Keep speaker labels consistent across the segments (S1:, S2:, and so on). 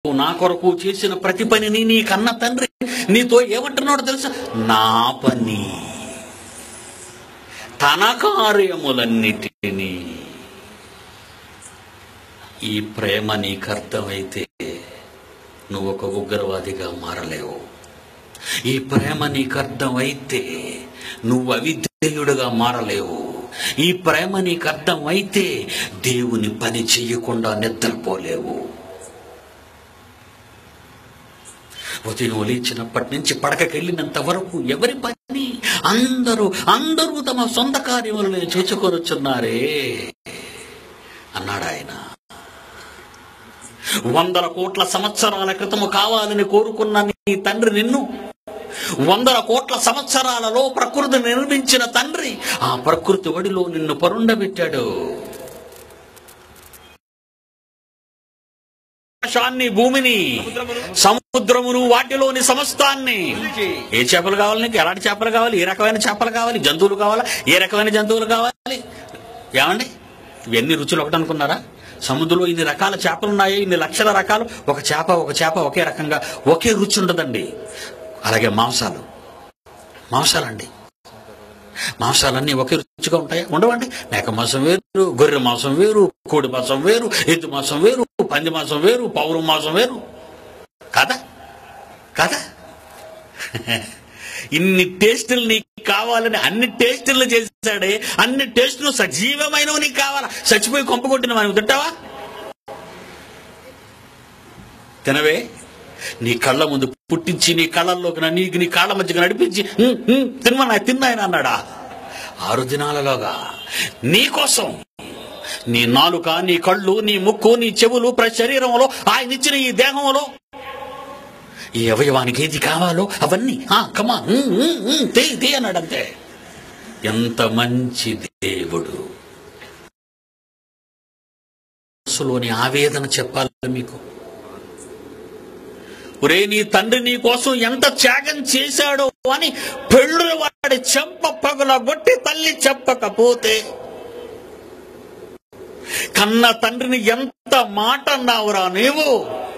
S1: నా కొరకు చేసిన ప్రతి పనిని నీ కన్న తండ్రి నీతో ఏమంటున్నాడో తెలుసా నా పని తన కార్యములన్నిటినీ ఈ ప్రేమ నీకు అర్థమైతే నువ్వు ఒక ఉగ్రవాదిగా మారలేవు ఈ ప్రేమ నీకు అర్థమైతే నువ్వు అవిధేయుడుగా మారలేవు ఈ ప్రేమ నీకు అర్థమైతే దేవుని పని చెయ్యకుండా నిద్రపోలేవు ఉదయం లేచినప్పటి నుంచి పడకకెళ్ళినంత వరకు ఎవరి పని అందరూ అందరూ తమ సొంత కార్యములను చేసుకొనుచున్నారే అన్నాడు ఆయన వందల కోట్ల సంవత్సరాల క్రితము కావాలని కోరుకున్న నీ తండ్రి నిన్ను వందల కోట్ల సంవత్సరాలలో ప్రకృతి నిర్మించిన తండ్రి ఆ ప్రకృతి ఒడిలో నిన్ను పరుండబెట్టాడు ఆకాశాన్ని భూమిని సముద్రమును వాటిలోని సమస్తాన్ని ఏ చేపలు కావాలి నీకు ఎలాంటి చేపలు కావాలి ఏ రకమైన చేపలు కావాలి జంతువులు కావాలా ఏ రకమైన జంతువులు కావాలి ఏమండి ఇవన్నీ రుచులు ఒకటి అనుకున్నారా సముద్రంలో ఇన్ని రకాల చేపలు ఉన్నాయి ఇన్ని లక్షల రకాలు ఒక చేప ఒక చేప ఒకే రకంగా ఒకే రుచి ఉండదండి అలాగే మాంసాలు మాంసాలండి మాంసాలన్నీ ఒకే రుచిగా ఉంటాయా ఉండవండి మేక మాంసం వేరు గొర్రె మాంసం వేరు కోడి మాంసం వేరు ఎద్దు మాంసం వేరు పంది మాంసం వేరు పౌరు మాంసం వేరు కదా కదా ఇన్ని టేస్టులు నీకు కావాలని అన్ని టేస్టులు చేశాడే అన్ని టేస్టులు సజీవమైనవి నీకు కావాలా చచ్చిపోయి కొంప కొట్టిన మనం తింటావా తినవే నీ కళ్ళ ముందు పుట్టించి నీ కళ్ళల్లోకి నా నీకు నీ కాళ్ళ మధ్యకి నడిపించి "ఉమ్, ఉమ్, తినమన్నా తిన్నాయన అన్నాడా ఆరు దినాలలోగా నీ కోసం నీ నాలుక నీ కళ్ళు నీ ముక్కు నీ చెవులు ప్రతి శరీరంలో ఆయన ఇచ్చిన ఈ దేహంలో ఈ అవయవానికి ఏది కావాలో అవన్నీ ఆ కమా తే తే అన్నాడంతే ఎంత మంచి దేవుడు మనసులోని ఆవేదన చెప్పాలి మీకు ఒరే నీ తండ్రి నీ కోసం ఎంత త్యాగం చేశాడో అని పెళ్ళుల వాడి చెంప పగలగొట్టి తల్లి చెప్పకపోతే కన్న తండ్రిని ఎంత మాట అన్నావురా నీవు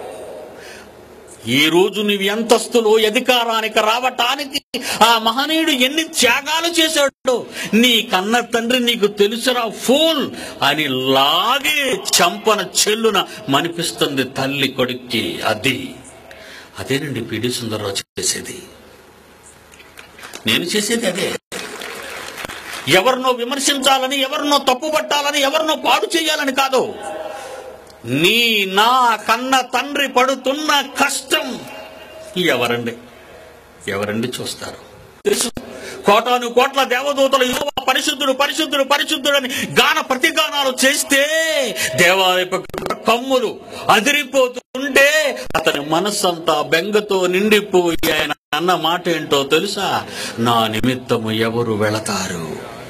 S1: ఈ రోజు నీవు ఎంతస్తులు అధికారానికి రావటానికి ఆ మహనీయుడు ఎన్ని త్యాగాలు చేశాడు నీ కన్న తండ్రి నీకు తెలుసురా ఫూల్ అని లాగే చంపన చెల్లున మనిపిస్తుంది తల్లి కొడుక్కి అది అదేనండి పిడి సుందరరావు చేసేది నేను చేసేది అదే ఎవరినో విమర్శించాలని ఎవరినో తప్పుపట్టాలని ఎవరినో పాడు చేయాలని కాదు నీ నా కన్న తండ్రి పడుతున్న కష్టం ఎవరండి ఎవరండి చూస్తారు తెలుసు కోటాను కోట్ల దేవదూతలు యెహోవా పరిశుద్ధుడు పరిశుద్ధుడు పరిశుద్ధుడని గాన ప్రతిగానాలు చేస్తే దేవాలయ కమ్ములు అదిరిపోతుంటే అతని మనస్సంతా బెంగతో నిండిపోయి ఆయన అన్న మాట ఏంటో తెలుసా నా నిమిత్తము ఎవరు వెళతారు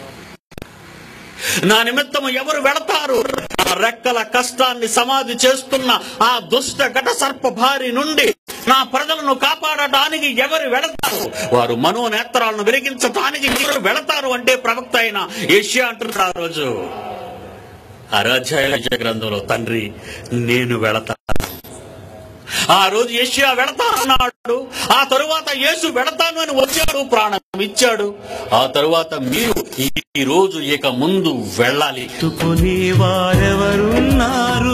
S1: నా నిమిత్తము ఎవరు వెళతారు నా రెక్కల కష్టాన్ని సమాధి చేస్తున్న ఆ దుష్ట ఘట సర్ప భారి నుండి నా ప్రజలను కాపాడటానికి ఎవరు వెళతారు వారు మనోనేత్రాలను వెలిగించటానికి ఎవరు వెళతారు అంటే ప్రవక్త అయిన ఏషియా అంటున్నారు ఆ రోజు అరాధ్యాయ గ్రంథంలో తండ్రి నేను వెళతాను ఆ రోజు ఏషియా వెళతానన్నాడు ఆ తరువాత యేసు వెళతాను అని వచ్చాడు ప్రాణం ఇచ్చాడు ఆ తరువాత మీరు ఈ రోజు ఇక ముందు వెళ్ళాలి
S2: ఎత్తుకుని వారెవరున్నారు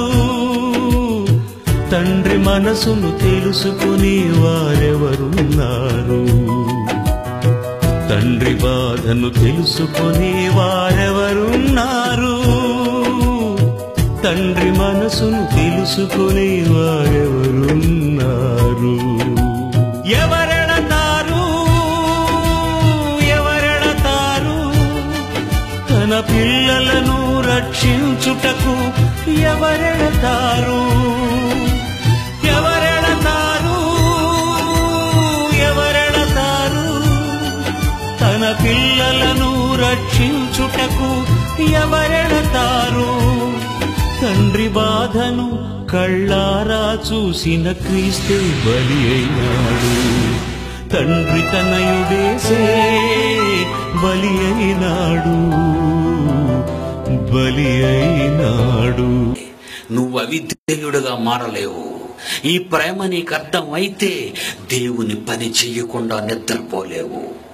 S2: తండ్రి మనసును తెలుసుకుని వారెవరున్నారు తండ్రి బాధను తెలుసుకుని వారెవరున్నారు తండ్రి మనసును తెలుసుకుని వారెవరున్నారు ఎవరెడతారు ఎవరెడతారు తన పిల్లలను రక్షించుటకు ఎవరెడతారు ఎవరెడతారు ఎవరెడతారు తన పిల్లలను రక్షించుటకు ఎవరెడతారు తండ్రి బాధను కళ్ళారా చూసిన క్రీస్తే బలి అయినాడు తండ్రి తనయుడేసే బలి అయినాడు బలి అయినాడు
S1: నువ్వు అవిధేయుడుగా మారలేవు ఈ ప్రేమ నీకు అర్థం అయితే దేవుని పని చెయ్యకుండా నిద్రపోలేవు